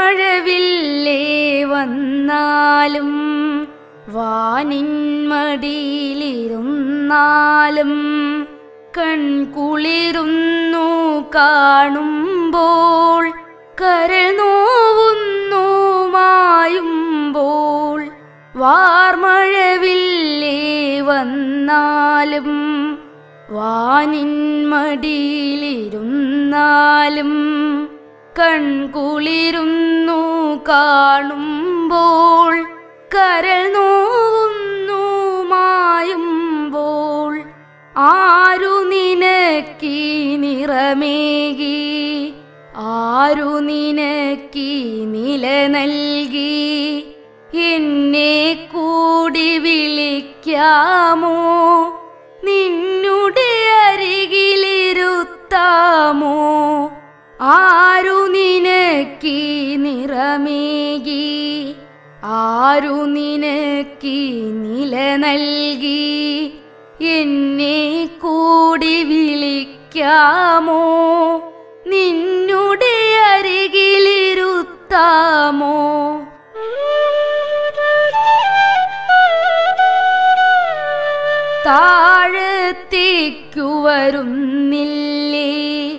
വാർമഴവില്ലേ വന്നാലും വാനിന്മടിയിലിരുന്നാലും കൺകുളിരുന്നു കാണുമ്പോൾ കരൾ നോവുന്നു മായുമ്പോൾ വാർമഴവില്ലേ വന്നാലും വാനിന്മടിയിലിരുന്നാലും കൺകുളിരുന്നു കാണുമ്പോൾ കരൾ നോവുന്നു മായുമ്പോൾ ആരു നിനക്കീ നിറമേകി ആരു നിനക്കീ നില നൽകി എന്നെ കൂടി വിളിക്കാമോ നിന്നുടെ അരികിലിരുത്താമോ ആരു നിനക്കീ നിറമേകി ആരു നിനക്കീ നില നൽകി എന്നെ കൂടി വിളിക്കാമോ നിന്നുടെ അരികിലിരുത്താമോ താഴത്തേക്കു വരുന്നില്ലേ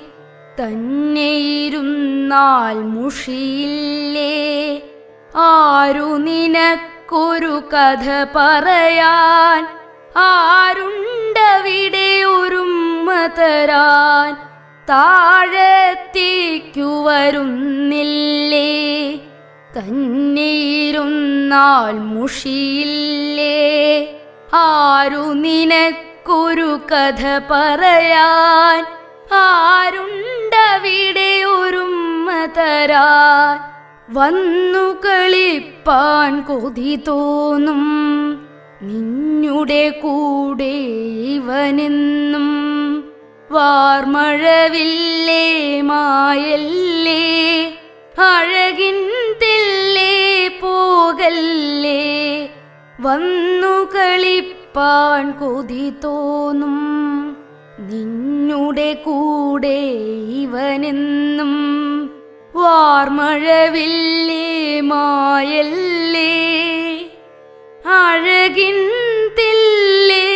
തന്നെയിരുന്നാൽ മുഷിയില്ലേ ആരു നിനക്കൊരു കഥ പറയാൻ ആരുണ്ടവിടെ ഒരുമ്മ തരാൻ താഴത്തേക്കു വരുന്നില്ലേ തന്നെയിരുന്നാൽ മുഷിയില്ലേ ആരു നിനക്കൊരു കഥ പറയാൻ ആരുണ്ടവിടെ ഒരുമ്മ തരാൻ വന്നു കളിപ്പാൻ കൊതി തോന്നും നിന്നുടെ കൂടെ ഇവനെന്നും വാർമഴവില്ലേ മായല്ലേ അഴകിൻ തെല്ലേ പോകല്ലേ വന്നു കളിപ്പാൻ കൊതി തോന്നും നിന്നുടെ കൂടെ ഇവനെന്നും വാർമഴവില്ലേ മായല്ലേ അഴകിൻ തില്ലേ